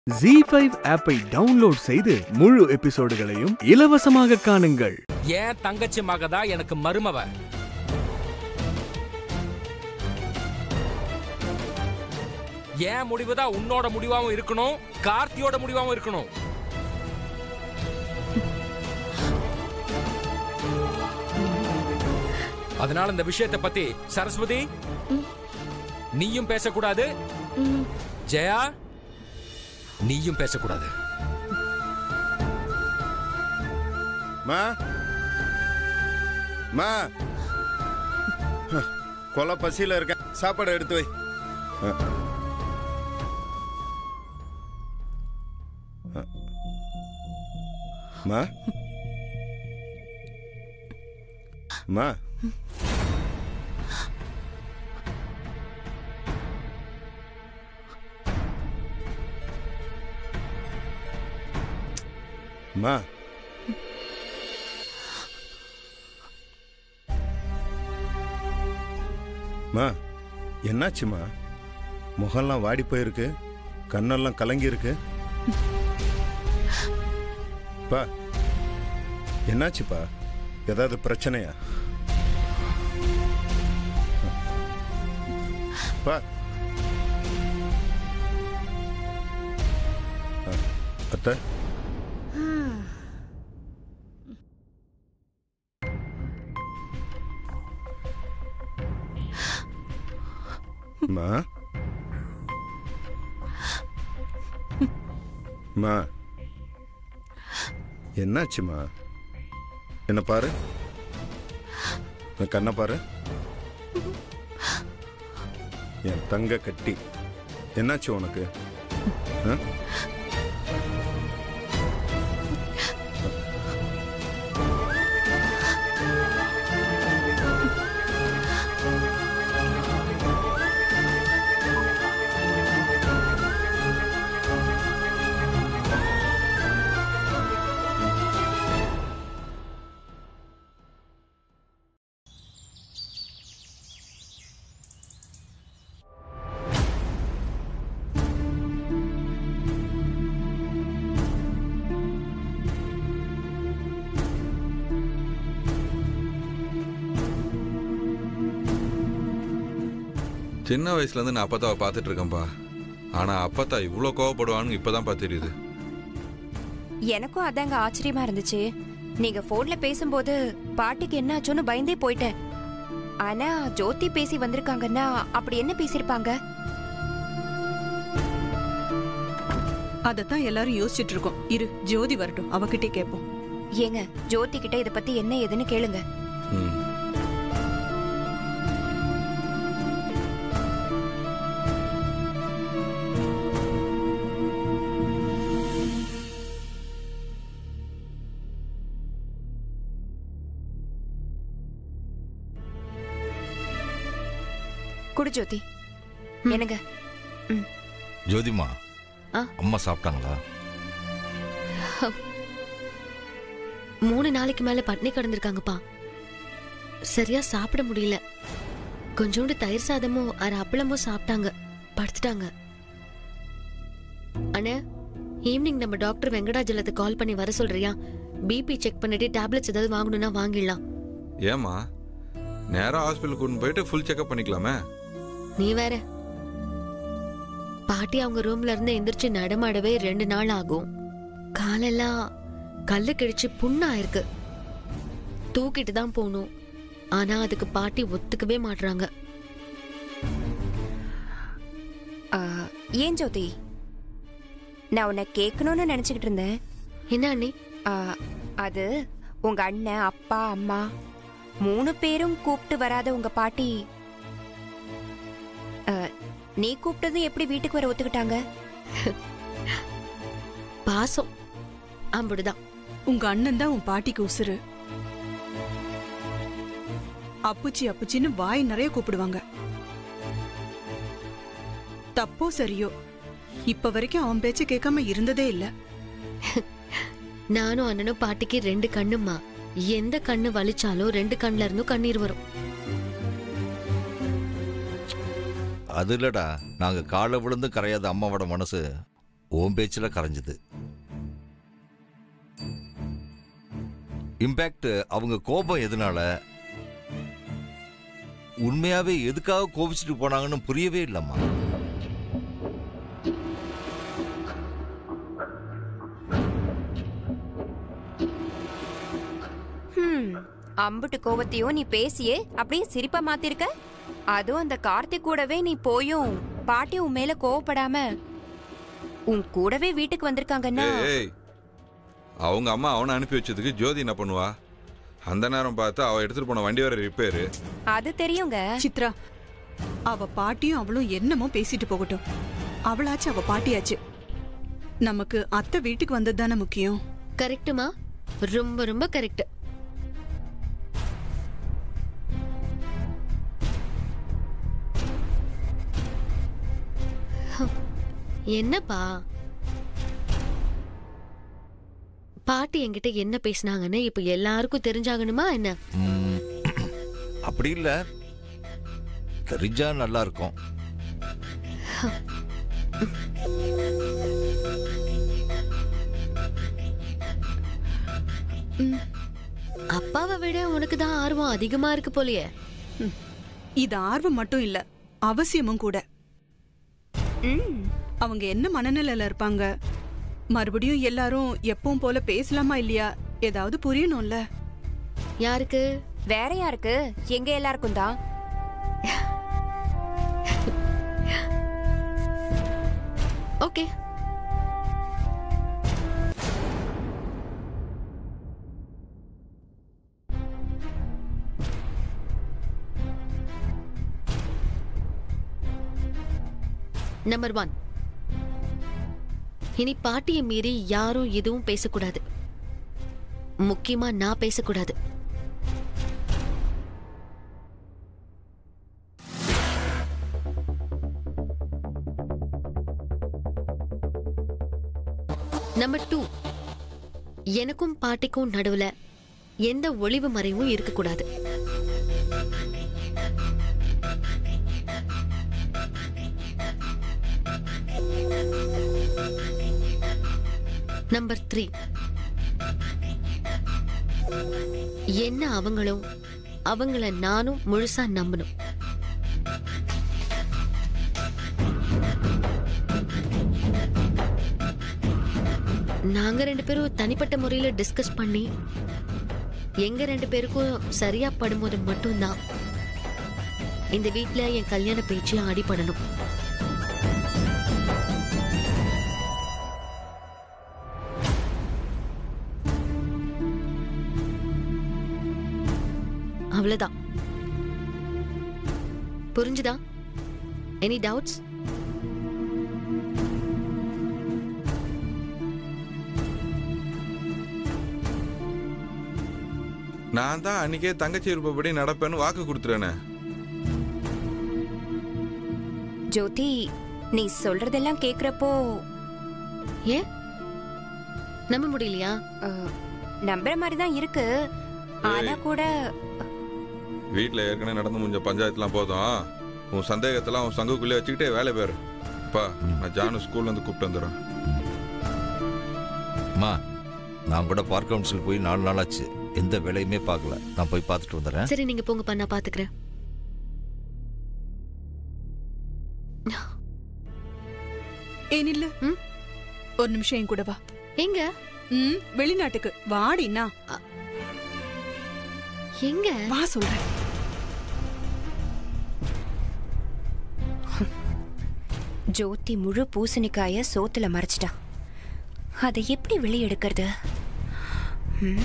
G five ஆப்பை download செய்து முழு எபிசோடுகளையும் இலவசமாக காணுங்கள் ஏன் தங்கச்சி மக தான் எனக்கு மருமவ ஏன் முடிவு தான் உன்னோட முடிவாவும் இருக்கணும் கார்த்தியோட முடிவாவும் இருக்கணும் அதனால இந்த விஷயத்தை பத்தி சரஸ்வதி நீயும் பேசக்கூடாது ஜெயா நீயும் பேசக்கூடாது மா மா கொலை பசியில இருக்கேன் சாப்பாடு எடுத்து வை அ. அ. மா மா மா மா என்னாச்சுமா முகம்லாம் வாடி போயிருக்கு கண்ணெல்லாம் கலங்கி இருக்கு பா என்னாச்சுப்பா ஏதாவது பிரச்சனையா பா அ, அத்தை மா மா என்னாச்சுமா என்ன பாரு என் கண்ணை பாரு என் தங்க கட்டி என்னாச்சு உனக்கு ஆ? சின்ன வயசுலேருந்து நான் அப்பத்தாவை பார்த்துட்டு இருக்கேன்ப்பா ஆனால் அப்பத்தா இவ்வளோ கோவப்படுவான்னு இப்போதான்ப்பா தெரியுது எனக்கும் அதாங்க ஆச்சரியமா இருந்துச்சு நீங்க போன்ல பேசும்போது பாட்டிக்கு என்ன ஆச்சோன்னு பயந்தே போயிட்டேன் ஆனா ஜோதி பேசி வந்திருக்காங்கன்னா அப்படி என்ன பேசிருப்பாங்க அதத்தான் எல்லாரும் யோசிச்சுட்டு இருக்கோம் இரு ஜோதி வரட்டும் அவகிட்டே கேட்போம் ஏங்க ஜோதி கிட்ட இத பத்தி என்ன ஏதுன்னு கேளுங்க ம் குடு ஜோதி என்னங்க ஜோதிமா ஆ? அம்மா சாப்பிட்டாங்களா மூணு நாளைக்கு மேல பட்னி கிடந்திருக்காங்கப்பா சரியா சாப்பிட முடியல கொஞ்சோண்டு தயிர் சாதமும் அரை அப்பளமும் சாப்பிட்டாங்க படுத்துட்டாங்க அண்ணே ஈவினிங் நம்ம டாக்டர் வெங்கடாஜலத்துக்கு கால் பண்ணி வர சொல்றியா பிபி செக் பண்ணிட்டு டேப்லெட்ஸ் ஏதாவது வாங்கணும்னா வாங்கிடலாம் ஏம்மா நேராக ஹாஸ்பிட்டலுக்கு கொண்டு போயிட்டு ஃபுல் செக்அப் பண்ணிக்கலாமே நீ வேற பாட்டி அவங்க ரூம்ல இருந்து எந்திரிச்சு நடமாடவே ரெண்டு நாள் ஆகும் காலெல்லாம் கல்லு கிழிச்சு புண்ணா இருக்கு தூக்கிட்டு தான் போகணும் ஆனா அதுக்கு பாட்டி ஒத்துக்கவே மாட்றாங்க ஆ, ஏன் ஜோதி நான் உன்னை கேட்கணும்னு நினைச்சுக்கிட்டு இருந்தேன் என்ன அண்ணி ஆ, அது உங்க அண்ணன் அப்பா அம்மா மூணு பேரும் கூப்பிட்டு வராத உங்க பாட்டி ஆ, நீ கூப்பிட்டது எப்படி வீட்டுக்கு வர ஒத்துக்கிட்டாங்க பாசம் அம்புடுதான் உங்க அண்ணன் தான் உன் பாட்டிக்கு உசுரு அப்புச்சி அப்புச்சின்னு வாய் நிறைய கூப்பிடுவாங்க தப்போ சரியோ இப்ப வரைக்கும் அவன் பேச்ச கேட்காம இருந்ததே இல்ல நானும் அண்ணனும் பாட்டிக்கு ரெண்டு கண்ணுமா எந்த கண்ணு வலிச்சாலும் ரெண்டு கண்ணுல இருந்தும் கண்ணீர் வரும் அது இல்லடா நாங்க காலை விழுந்து கரையாத அம்மாவோட மனசு ஓம் பேச்சுல கரைஞ்சது இம்பேக்ட் அவங்க கோபம் எதனால உண்மையாவே எதுக்காக கோபிச்சுட்டு போனாங்கன்னு புரியவே இல்லம்மா ஹம், அம்புட்டு கோவத்தையும் நீ பேசியே அப்படியே சிரிப்பா மாத்திருக்க அதுவும் அந்த கார்த்திக் கூடவே நீ போயும் பாட்டி உன் மேல கோவப்படாம உன் கூடவே வீட்டுக்கு வந்திருக்காங்கன்னா ஏய், ஏய் அவங்க அம்மா அவனை அனுப்பி வச்சதுக்கு ஜோதி என்ன பண்ணுவா அந்த நேரம் பார்த்து அவ எடுத்துட்டு போன வண்டி வர ரிப்பேரு அது தெரியுங்க சித்ரா அவ பாட்டியும் அவளும் என்னமோ பேசிட்டு போகட்டும் அவளாச்சு அவ பாட்டியாச்சு நமக்கு அத்தை வீட்டுக்கு வந்தது தானே முக்கியம் கரெக்டுமா ரொம்ப ரொம்ப கரெக்ட் என்னப்பா பாட்டி என்கிட்ட என்ன பேசினாங்கன்னு இப்ப எல்லாருக்கும் தெரிஞ்சாகணுமா என்ன ம், அப்படி இல்ல தெரிஞ்சா நல்லா இருக்கும் அப்பாவை விட உனக்கு தான் ஆர்வம் அதிகமா இருக்கு போலயே ம். இது ஆர்வம் மட்டும் இல்ல அவசியமும் கூட ம், அவங்க என்ன மனநிலையில இருப்பாங்க மறுபடியும் எல்லாரும் எப்பவும் போல பேசலாமா இல்லையா ஏதாவது புரியணும்ல யாருக்கு வேற யாருக்கு எங்க எல்லாருக்கும் தான் ஓகே நம்பர் ஒன் இனி பாட்டியை மீறி யாரும் எதுவும் பேசக்கூடாது முக்கியமா நான் பேசக்கூடாது நம்பர் டூ எனக்கும் பாட்டிக்கும் நடுவுல எந்த ஒளிவு மறைவும் இருக்கக்கூடாது நம்பர் த்ரீ என்ன அவங்களும் அவங்கள நானும் முழுசா நம்பணும் நாங்க ரெண்டு பேரும் தனிப்பட்ட முறையில டிஸ்கஸ் பண்ணி எங்க ரெண்டு பேருக்கும் சரியா படும்போது மட்டும்தான் இந்த வீட்ல என் கல்யாண பேச்சு அடிபடணும் அவ்வளவுதான் புரிஞ்சுதா எனி டவுட்ஸ் நான் தான் அன்னைக்கே தங்கச்சி விருப்பப்படி நடப்பேன்னு வாக்கு கொடுத்துறேனே ஜோதி நீ சொல்றதெல்லாம் கேக்குறப்போ ஏன் நம்ப முடியலையா அஹ், நம்புற மாதிரி தான் இருக்கு ஆனா கூட வீட்டில் ஏற்கனவே நடந்து முடிஞ்ச பஞ்சாயத்துலாம் போதும் உன் சந்தேகத்தெல்லாம் உன் சங்குக்குள்ளே வச்சுக்கிட்டே வேலை பேரு அப்பா நான் ஜானு ஸ்கூல்ல இருந்து கூப்பிட்டு வந்துடுறேன் அம்மா நான் கூட பார்க் கவுன்சில் போய் நாலு நாள் ஆச்சு எந்த வேலையுமே பார்க்கல நான் போய் பார்த்துட்டு வந்துடுறேன் சரி நீங்க போங்கப்பா நான் பாத்துக்கிறேன் ஏன் இல்ல ம்? ஒரு நிமிஷம் என் கூட வா எங்க ம் வெளிநாட்டுக்கு வாடினா எங்க வா சொல்றேன் ஜோதி முழு பூசணிக்காய சோத்துல மறைச்சிட்டா அதை எப்படி வெளியே எடுக்கிறது ம்?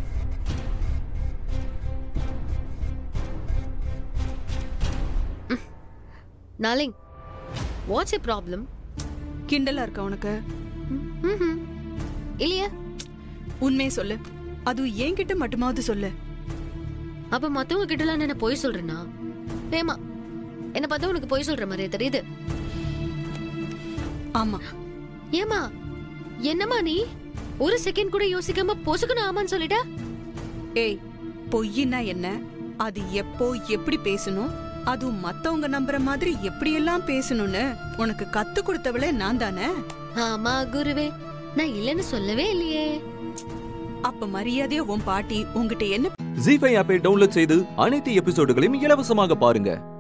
நாளிங் வாட்ஸ் ஏ ப்ராப்ளம் கிண்டலா இருக்கா உனக்கு இல்லையா உண்மையை சொல்லு அது என்கிட்ட மட்டுமாவது சொல்லு அப்ப மத்தவங்க கிட்டலாம் நான் பொய் சொல்றேனா ஏமா என்ன பார்த்தா உனக்கு பொய் சொல்ற மாதிரியே தெரியுது ஆமா ஏமா என்னம்மா நீ ஒரு செகண்ட் கூட யோசிக்காம பொசுக்கணும் ஆமான்னு சொல்லிட்ட ஏய் பொய்யின்னா என்ன அது எப்போ எப்படி பேசணும் அதுவும் மத்தவங்க நம்புற மாதிரி எப்படியெல்லாம் பேசணும்னு உனக்கு கத்து கொடுத்தவளே நான் தானே ஆமா குருவே நான் இல்லைன்னு சொல்லவே இல்லையே அப்ப மரியாதையா உன் பாட்டி உன்கிட்ட என்ன ஜி ஃபைவ் ஆப்பை டவுன்லோட் செய்து அனைத்து எபிசோடுகளையும் இலவசமாக பாருங்க